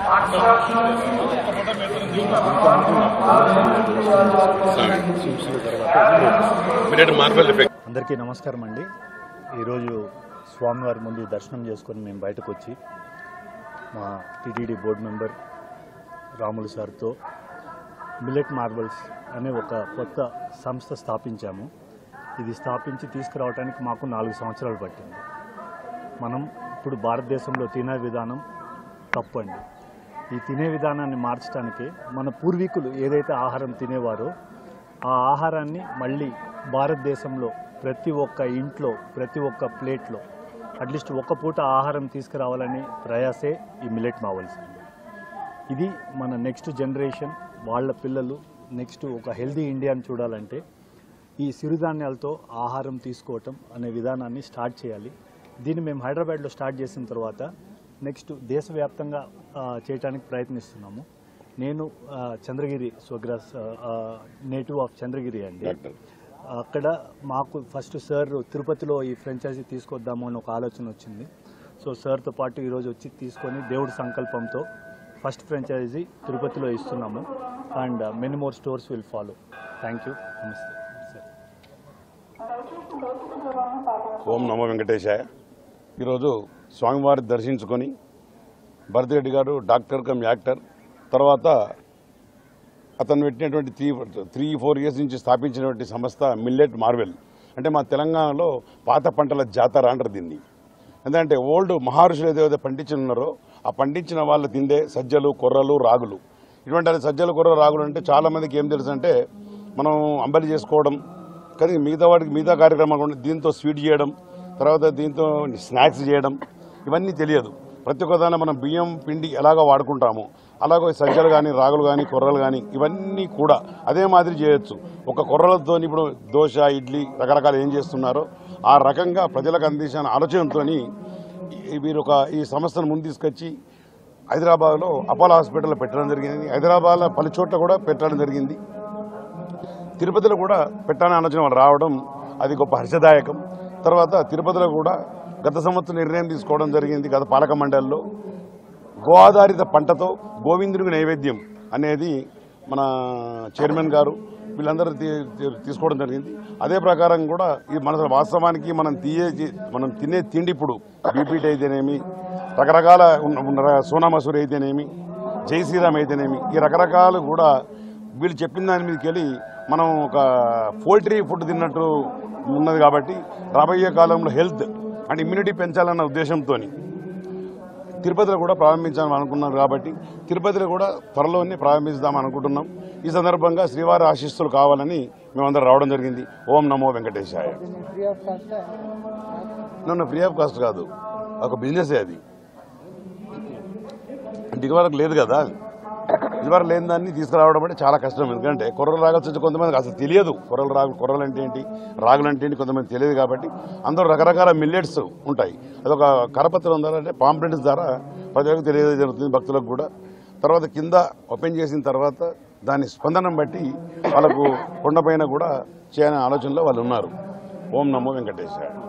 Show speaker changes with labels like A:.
A: immediate marble effect
B: అందరికీ నమస్కారం అండి ఈరోజు స్వామివారి ముందు దర్శనం చేసుకొని మేము బయటకు వచ్చి మా టీటీడీ బోర్డు మెంబర్ రాములు సార్తో మిల్లెట్ మార్బల్స్ అనే ఒక కొత్త సంస్థ స్థాపించాము ఇది స్థాపించి తీసుకురావడానికి మాకు నాలుగు సంవత్సరాలు పట్టింది మనం ఇప్పుడు భారతదేశంలో తినే విధానం తప్పు అండి ఈ తినే విధానాన్ని మార్చడానికి మన పూర్వీకులు ఏదైతే ఆహారం తినేవారో ఆ ఆహారాన్ని మళ్ళీ భారతదేశంలో ప్రతి ఒక్క ఇంట్లో ప్రతి ఒక్క ప్లేట్లో అట్లీస్ట్ ఒక్క పూట ఆహారం తీసుకురావాలని ప్రయాసే ఈ మిల్లెట్ మావల్స్ అండి ఇది మన నెక్స్ట్ జనరేషన్ వాళ్ళ పిల్లలు నెక్స్ట్ ఒక హెల్దీ ఇండియాని చూడాలంటే ఈ సిరుధాన్యాలతో ఆహారం తీసుకోవటం అనే విధానాన్ని స్టార్ట్ చేయాలి దీన్ని మేము హైదరాబాద్లో స్టార్ట్ చేసిన తర్వాత నెక్స్ట్ దేశవ్యాప్తంగా ఆ, చేయడానికి ప్రయత్నిస్తున్నాము నేను ఆ, చంద్రగిరి స్వగ్రాస్ నేటివ్ ఆఫ్ చంద్రగిరి అండి
A: డాక్టర్
B: అక్కడ మాకు ఫస్ట్ సార్ తిరుపతిలో ఈ ఫ్రాంచైజీ తీసుకొద్దాము అని ఒక ఆలోచన వచ్చింది సో సార్తో పాటు ఈరోజు వచ్చి తీసుకొని దేవుడి సంకల్పంతో ఫస్ట్ ఫ్రాంచైజీ తిరుపతిలో ఇస్తున్నాము and many more stores will follow thank you నమస్తే సార్
A: ఓం నమో వెంకటేశాయ ఈరోజు స్వామివారి దర్శించుకొని భరతిరెడ్డి గారు డాక్టర్ కమ్ యాక్టర్ తర్వాత అతను పెట్టినటువంటి త్రీ త్రీ ఫోర్ ఇయర్స్ నుంచి స్థాపించినటువంటి సంస్థ మిల్లెట్ మార్వెల్ అంటే మా తెలంగాణలో పాత పంటల జాతర అంటారు దీన్ని ఎందుకంటే ఓల్డ్ మహర్షులు ఏదైతే పండించి ఉన్నారో ఆ పండించిన వాళ్ళు తిండే సజ్జలు కొర్రలు రాగులు ఇటువంటి అది సజ్జలు కొర్ర రాగులు అంటే చాలా మందికి ఏం తెలుసు అంటే మనం అంబలి చేసుకోవడం కానీ మిగతా వాటికి మిగతా కార్యక్రమాలు కూడా దీంతో స్వీట్ చేయడం తర్వాత దీంతో స్నాక్స్ చేయడం ఇవన్నీ తెలియదు ప్రతి ఒక్క దాన్ని మనం బియ్యం పిండి ఎలాగ వాడుకుంటాము అలాగే సజ్జలు కానీ రాగులు కానీ కొర్రలు కానీ ఇవన్నీ కూడా అదే మాదిరి చేయొచ్చు ఒక కొర్రలతో ఇప్పుడు దోశ ఇడ్లీ రకరకాలు ఏం చేస్తున్నారో ఆ రకంగా ప్రజలకు అందించిన ఆలోచనతో వీరు ఒక ఈ సంస్థను ముందు తీసుకొచ్చి హైదరాబాద్లో అపోలో హాస్పిటల్లో పెట్టడం జరిగింది హైదరాబాద్లో పలు చోట్ల కూడా పెట్టడం జరిగింది తిరుపతిలో కూడా పెట్టాలని ఆలోచన వాళ్ళు రావడం అది గొప్ప హర్షదాయకం తర్వాత తిరుపతిలో కూడా గత సంవత్సరం నిర్ణయం తీసుకోవడం జరిగింది గత పాలక మండలిలో గో ఆధారిత పంటతో గోవిందునికి నైవేద్యం అనేది మన చైర్మన్ గారు వీళ్ళందరూ తీ- తీ- తీసుకోవడం జరిగింది అదే ప్రకారం కూడా ఈ మన వాస్తవానికి మనం తీయే మనం తినే తిండి ఇప్పుడు బీపీటీ అయితేనేమి రకరకాల ఉన్న- ఉన్న సోనా మసూరి అయితేనేమి జై శ్రీరామ్ అయితేనేమి ఈ రకరకాలు కూడా వీళ్ళు చెప్పిన దాని మీదకి వెళ్ళి మనం ఒక పోల్ట్రీ ఫుడ్ తిన్నట్టు ఉన్నది కాబట్టి రాబోయే కాలంలో హెల్త్ అండ్ ఇమ్యూనిటీ పెంచాలన్న ఉద్దేశంతో తిరుపతిలో కూడా ప్రారంభించాలని అనుకున్నాం కాబట్టి తిరుపతిలో కూడా త్వరలోనే ప్రారంభిస్తాం అనుకుంటున్నాం ఈ సందర్భంగా శ్రీవారి ఆశీస్సులు కావాలని మేమందరం రావడం జరిగింది ఓం నమో వెంకటేశాయ నన్ను ఫ్రీ ఆఫ్ కాస్ట్ కాదు ఒక బిజినెస్ అది అంటే ఇదివరకు లేదు కదా ఇదివరకు లేని దాన్ని తీసుకురావడం అంటే చాలా కష్టం ఎందుకంటే కొర్రలు రాగాల్సి వచ్చి కొంతమందికి అసలు తెలియదు కొర్రలు రాగు కొర్రలు అంటే ఏంటి రాగులు అంటే ఏంటి కొంతమంది తెలియదు కాబట్టి అందరూ రకరకాల మిల్లెట్స్ ఉంటాయి అదొక కరపత్రం ద్వారా అంటే పాంప్లెట్స్ ద్వారా ప్రజలకు తెలియజేయజరుగుతుంది భక్తులకు కూడా తర్వాత కింద ఓపెన్ చేసిన తర్వాత దాని స్పందనం బట్టి వాళ్ళకు కొండపైన కూడా చేయని ఆలోచనలో వాళ్ళు ఉన్నారు ఓం నమో వెంకటేశ్వర